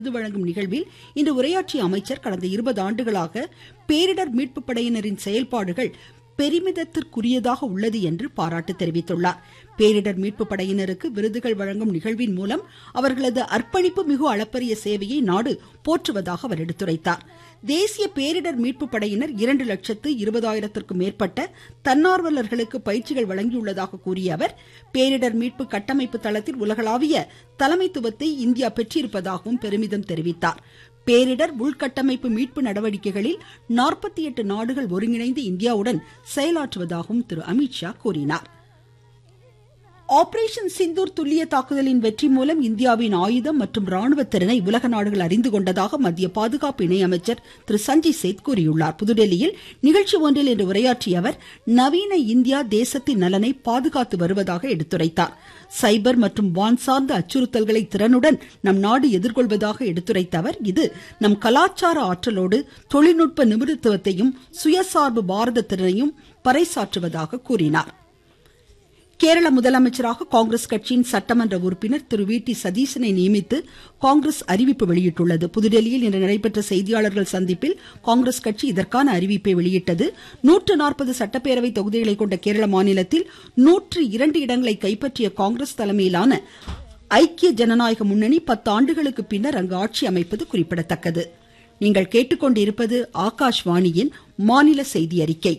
விருது வழங்கும் நிகழ்வில் இன்று உரையாற்றிய அமைச்சர் கடந்த இருபது ஆண்டுகளாக பேரிடர் மீட்பு படையினரின் செயல்பாடுகள் பெருமிதத்திற்குரியதாக உள்ளது என்று பாராட்டு தெரிவித்துள்ளார் பேரிடர் மீட்பு படையினருக்கு விருதுகள் வழங்கும் நிகழ்வின் மூலம் அவர்களது அர்ப்பணிப்பு மிகு அளப்பரிய சேவையை நாடு போற்றுவதாக அவர் எடுத்துரைத்தார் தேசிய பேரிடர் மீட்பு படையினர் இரண்டு லட்சத்து இருபதாயிரத்திற்கும் மேற்பட்ட தன்னார்வலர்களுக்கு பயிற்சிகள் வழங்கியுள்ளதாக கூறிய அவர் பேரிடர் மீட்பு கட்டமைப்பு தளத்தில் உலகளாவிய தலைமைத்துவத்தை இந்தியா பெற்றிருப்பதாகவும் பெருமிதம் தெரிவித்தார் பேரிடர் உள்கட்டமைப்பு மீட்பு நடவடிக்கைகளில் நாற்பத்தி எட்டு நாடுகள் ஒருங்கிணைந்து இந்தியாவுடன் செயலாற்றுவதாகவும் திரு அமித்ஷா கூறினார் ஆபரேஷன் சிந்தூர் துல்லிய தாக்குதலின் வெற்றி மூலம் இந்தியாவின் ஆயுதம் மற்றும் ராணுவ திறனை உலக நாடுகள் அறிந்து கொண்டதாக மத்திய பாதுகாப்பு இணையமைச்சர் திரு சஞ்சய் சேத் கூறியுள்ளார் புதுடெல்லியில் நிகழ்ச்சி ஒன்றில் இன்று உரையாற்றிய அவர் நவீன இந்தியா தேசத்தின் நலனை பாதுகாத்து வருவதாக எடுத்துரைத்தார் சைபர் மற்றும் வான் சார்ந்த அச்சுறுத்தல்களை திறனுடன் நம் நாடு எதிர்கொள்வதாக எடுத்துரைத்த அவர் இது நம் கலாச்சார ஆற்றலோடு தொழில்நுட்ப நிபுணத்துவத்தையும் சுயசார்பு பாரத திறனையும் பறைசாற்றுவதாக கூறினார் கேரள முதலமைச்சராக காங்கிரஸ் கட்சியின் சட்டமன்ற உறுப்பினர் திரு வி டி சதீசனை நியமித்து காங்கிரஸ் அறிவிப்பு வெளியிட்டுள்ளது புதுடெல்லியில் இன்று நடைபெற்ற செய்தியாளர்கள் சந்திப்பில் காங்கிரஸ் கட்சி இதற்கான அறிவிப்பை வெளியிட்டது நூற்று நாற்பது சட்டப்பேரவை தொகுதிகளை கொண்ட கேரள மாநிலத்தில் நூற்று இரண்டு இடங்களை கைப்பற்றிய காங்கிரஸ் தலைமையிலான ஐக்கிய ஜனநாயக முன்னணி பத்து ஆண்டுகளுக்கு பின்னர் அங்கு ஆட்சி அமைப்பது குறிப்பிடத்தக்கது நீங்கள் கேட்டுக்கொண்டிருப்பது ஆகாஷ்வாணியின் மாநில செய்தி அறிக்கை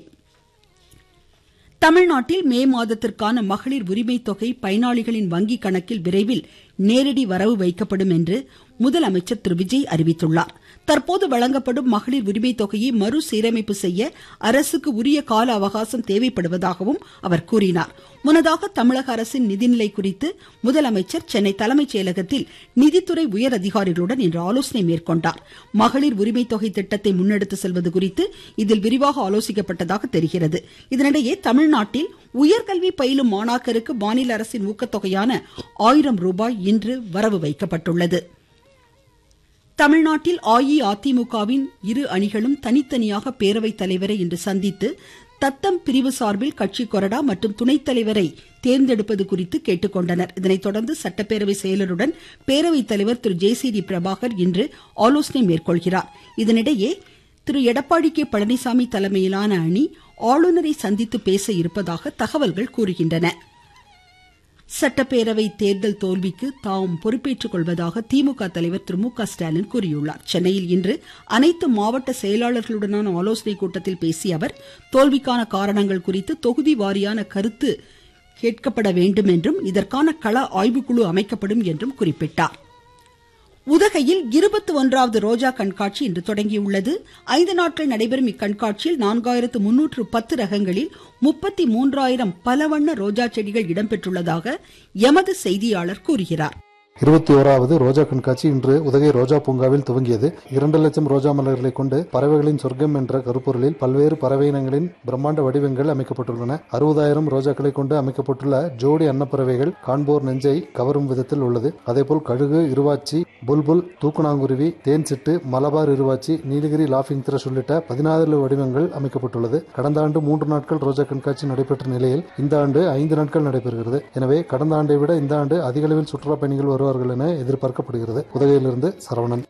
தமிழ்நாட்டில் மே மாதத்திற்கான மகளிர் உரிமை தொகை பயனாளிகளின் வங்கி கணக்கில் விரைவில் நேரடி வரவு வைக்கப்படும் என்று முதலமைச்சர் திரு விஜய் அறிவித்துள்ளார் தற்போது வழங்கப்படும் மகளிர் உரிமை தொகையை மறுசீரமைப்பு செய்ய அரசுக்கு உரிய கால அவகாசம் தேவைப்படுவதாகவும் அவர் கூறினார் முன்னதாக தமிழக அரசின் நிதிநிலை குறித்து முதலமைச்சர் சென்னை தலைமைச் செயலகத்தில் நிதித்துறை உயர் அதிகாரிகளுடன் இன்று ஆலோசனை மேற்கொண்டார் மகளிர் உரிமை தொகை திட்டத்தை முன்னெடுத்து செல்வது குறித்து இதில் விரிவாக ஆலோசிக்கப்பட்டதாக தெரிகிறது இதனிடையே தமிழ்நாட்டில் உயர்கல்வி பயிலும் மாணாக்கருக்கு மாநில அரசின் ஊக்கத்தொகையான ஆயிரம் ரூபாய் இன்று வரவு வைக்கப்பட்டுள்ளது தமிழ்நாட்டில் அஇஅதிமுகவின் இரு அணிகளும் தனித்தனியாக பேரவைத் தலைவரை இன்று சந்தித்து தத்தம் பிரிவு சார்பில் கட்சி கொறடா மற்றும் துணைத் தலைவரை தேர்ந்தெடுப்பது குறித்து கேட்டுக்கொண்டனர் இதனைத் தொடர்ந்து சட்டப்பேரவை செயலருடன் பேரவைத் தலைவர் Thiru J C D Prabhakar இன்று ஆலோசனை மேற்கொள்கிறார் இதனிடையே திரு எடப்பாடி கே பழனிசாமி தலைமையிலான அணி ஆளுநரை சந்தித்து பேச இருப்பதாக தகவல்கள் கூறுகின்றன சட்டப்பேரவை தேர்தல் தோல்விக்கு தாம் பொறுப்பேற்றுக் கொள்வதாக திமுக தலைவர் திரு மு க ஸ்டாலின் கூறியுள்ளார் சென்னையில் இன்று அனைத்து மாவட்ட செயலாளர்களுடனான ஆலோசனைக் கூட்டத்தில் பேசிய அவர் தோல்விக்கான காரணங்கள் குறித்து தொகுதி வாரியான கருத்து கேட்கப்பட வேண்டும் என்றும் இதற்கான கள ஆய்வுக்குழு அமைக்கப்படும் என்றும் குறிப்பிட்டார் உதகையில் இருபத்தி ஒன்றாவது ரோஜா கண்காட்சி இன்று தொடங்கியுள்ளது ஐந்து நாட்கள் நடைபெறும் இக்கண்காட்சியில் நான்காயிரத்து முன்னூற்று பத்து ரகங்களில் முப்பத்தி மூன்றாயிரம் பலவண்ண ரோஜா செடிகள் இடம்பெற்றுள்ளதாக எமது செய்தியாளர் கூறுகிறார் இருபத்தி ஓராவது ரோஜா கண்காட்சி இன்று உதகை ரோஜா பூங்காவில் துவங்கியது இரண்டு லட்சம் ரோஜா மலர்களை கொண்டு பறவைகளின் சொர்க்கம் என்ற கருப்பொருளில் பல்வேறு பறவை இனங்களின் பிரம்மாண்ட வடிவங்கள் அமைக்கப்பட்டுள்ளன அறுபதாயிரம் ரோஜாக்களை கொண்டு அமைக்கப்பட்டுள்ள ஜோடி அன்னப்பறவைகள் காண்போர் நெஞ்சை கவரும் விதத்தில் உள்ளது அதேபோல் கழுகு இருவாச்சி புல்புல் தூக்குநாங்குருவி தேன் சிட்டு மலபார் இருவாச்சி நீலகிரி லாஃபிங் த்ரஷ் உள்ளிட்ட பதினாறு வடிவங்கள் அமைக்கப்பட்டுள்ளது கடந்த ஆண்டு மூன்று நாட்கள் ரோஜா கண்காட்சி நடைபெற்ற நிலையில் இந்த ஆண்டு ஐந்து நாட்கள் நடைபெறுகிறது எனவே கடந்த ஆண்டை விட இந்த ஆண்டு அதிக அளவில் சுற்றுலா பயணிகள் வருவார்கள் என எதிர்பார்க்கப்படுகிறது உதகையிலிருந்து சரவணன்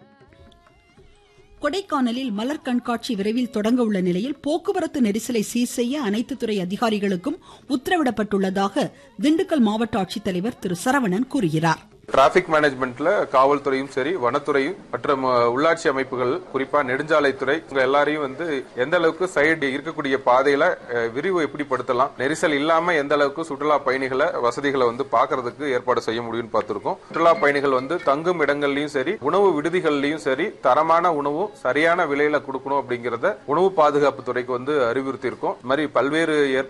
கொடைக்கானலில் மலர் கண்காட்சி விரைவில் தொடங்க உள்ள நிலையில் போக்குவரத்து நெரிசலை சீர் செய்ய அனைத்து துறை அதிகாரிகளுக்கும் உத்தரவிடப்பட்டுள்ளதாக திண்டுக்கல் மாவட்ட ஆட்சித்தலைவர் திரு சரவணன் கூறுகிறார் டிராபிக் மேனேஜ்மெண்ட்ல காவல்துறையும் சரி வனத்துறையும் மற்றும் உள்ளாட்சி அமைப்புகள் குறிப்பா நெடுஞ்சாலைத்துறை உங்க எல்லாரையும் வந்து எந்த அளவுக்கு சைடு இருக்கக்கூடிய பாதையில விரிவு எப்படி படுத்தலாம் நெரிசல் இல்லாம எந்த அளவுக்கு சுற்றுலா பயணிகளை வசதிகளை வந்து பாக்குறதுக்கு ஏற்பாடு செய்ய முடியும்னு பார்த்திருக்கோம் சுற்றுலா பயணிகள் வந்து தங்கும் இடங்கள்லயும் சரி உணவு விடுதிகள்லயும் சரி தரமான உணவும் சரியான விலையில கொடுக்கணும் அப்படிங்கறத உணவு பாதுகாப்பு துறைக்கு வந்து அறிவுறுத்தி இருக்கோம் மாதிரி பல்வேறு